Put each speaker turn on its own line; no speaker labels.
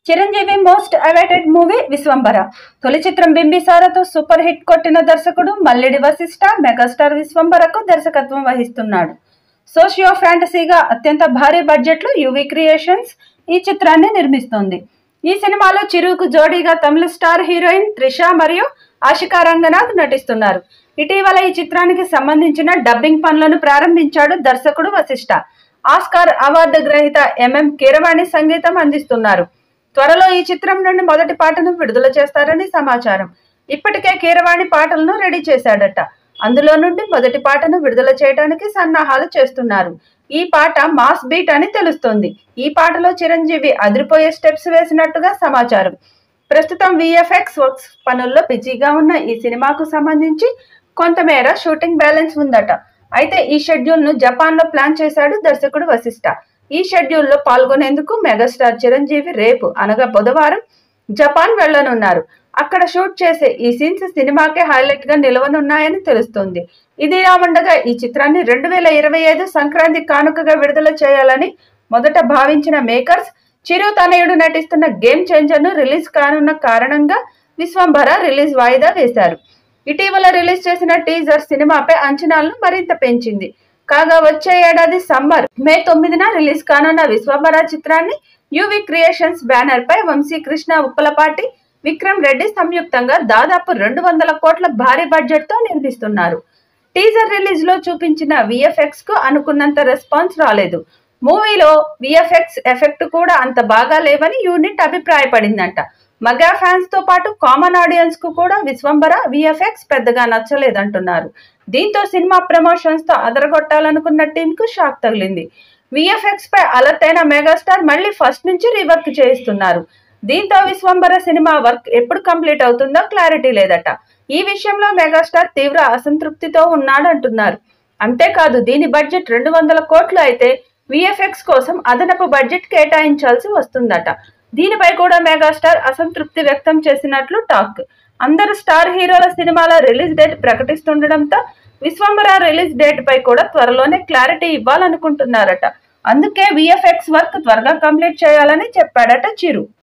Chiranjeevi most awaited movie Vishwambhara తొలి చిత్రం బింబిసారతో super hit కొట్టిన దర్శకుడు మల్లెడి వశిష్ఠ మెగాస్టార్ విశ్వంబరకు దర్శకత్వం వహిస్తున్నాడు సోషియో ఫ్యాంటసీగా అత్యంత భారీ బడ్జెట్లో యువి క్రియేషన్స్ ఈ చిత్రాన్ని నిర్మిస్తోంది ఈ సినిమాలో చిరుకు జోడీగా తమిళ స్టార్ హీరోయిన్ త్రిష మరియు ఆశికా రంగనాథ్ నటిస్తున్నారు ఇటీవల ఈ చిత్రానికి సంబంధించిన డబ్బింగ్ పనులను ప్రారంభించాడు దర్శకుడు వశిష్ఠ ఆస్కార్ అవార్డు గ్రహీత ఎంఎం కీరవాణి సంగీతం అందిస్తున్నారు త్వరలో ఈ చిత్రం నుండి మొదటి పాటను విడుదల చేస్తారని సమాచారం ఇప్పటికే కీరవాణి పాటలను రెడీ చేశాడట అందులో నుండి మొదటి పాటను విడుదల చేయడానికి సన్నాహాలు చేస్తున్నారు ఈ పాట మాస్ బీట్ అని తెలుస్తోంది ఈ పాటలో చిరంజీవి అదిరిపోయే స్టెప్స్ వేసినట్టుగా సమాచారం ప్రస్తుతం విఎఫ్ఎక్స్ వర్క్స్ పనుల్లో బిజీగా ఉన్న ఈ సినిమాకు సంబంధించి కొంతమేర షూటింగ్ బ్యాలెన్స్ ఉందట అయితే ఈ షెడ్యూల్ ను జపాన్ లో ప్లాన్ చేశాడు దర్శకుడు వశిష్ఠ ఈ షెడ్యూల్ లో పాల్గొనేందుకు మెగాస్టార్ చిరంజీవి రేపు అనగా బుధవారం జపాన్ వెళ్లనున్నారు అక్కడ షూట్ చేసే ఈ సీన్స్ సినిమాకే హైలైట్ గా నిలవనున్నాయని తెలుస్తుంది ఇదిలా ఉండగా ఈ చిత్రాన్ని రెండు వేల ఇరవై ఐదు సంక్రాంతి కానుకగా విడుదల చేయాలని మొదట భావించిన మేకర్స్ చిరు తనయుడు నటిస్తున్న గేమ్ చేంజర్ ను రిలీజ్ కానున్న కారణంగా విశ్వంభర రిలీజ్ వాయిదా వేశారు ఇటీవల రిలీజ్ చేసిన టీజర్ సినిమాపై అంచనాలను మరింత పెంచింది కాగా వచ్చే ఏడాది సమ్మర్ మే తొమ్మిదిన రిలీజ్ కానున్న విశ్వంభర చిత్రాన్ని యువి క్రియేషన్స్ బ్యానర్ పై వంశీకృష్ణ ఉప్పలపాటి విక్రమ్ రెడ్డి సంయుక్తంగా దాదాపు రెండు వందల కోట్ల భారీ బడ్జెట్ తో నిర్మిస్తున్నారు టీజర్ రిలీజ్ లో చూపించిన విఎఫ్ఎక్స్ కు అనుకున్నంత రెస్పాన్స్ రాలేదు మూవీలో విఎఫ్ఎక్స్ ఎఫెక్ట్ కూడా అంత బాగా లేవని యూనిట్ అభిప్రాయపడిందంట మగా ఫ్యాన్స్ తో పాటు కామన్ ఆడియన్స్ కు కూడా విశ్వంబర విఎఫ్ఎక్స్ పెద్దగా నచ్చలేదంటున్నారు దీంతో సినిమా ప్రమోషన్స్ తో అదరగొట్టాలనుకున్న టీం కు షాక్ తగిలింది విఎఫ్ఎక్స్ పై అలర్ట్ అయిన మెగాస్టార్ మళ్ళీ ఫస్ట్ నుంచి రీవర్క్ చేయిస్తున్నారు దీంతో విశ్వంబర సినిమా వర్క్ ఎప్పుడు కంప్లీట్ అవుతుందో క్లారిటీ లేదట ఈ విషయంలో మెగాస్టార్ తీవ్ర అసంతృప్తితో ఉన్నాడంటున్నారు అంతేకాదు దీని బడ్జెట్ రెండు వందల కోట్లు అయితే విఎఫ్ఎక్స్ కోసం అదనపు బడ్జెట్ కేటాయించాల్సి వస్తుందట దీనిపై కూడా మెగాస్టార్ అసంతృప్తి వ్యక్తం చేసినట్లు టాక్ అందరు స్టార్ హీరోల సినిమాల రిలీజ్ డేట్ ప్రకటిస్తుండటంతో విశ్వంబర రిలీజ్ డేట్ పై కూడా త్వరలోనే క్లారిటీ ఇవ్వాలనుకుంటున్నారట అందుకే విఎఫ్ఎక్స్ వర్క్ త్వరగా కంప్లీట్ చేయాలని చెప్పాడట చిరు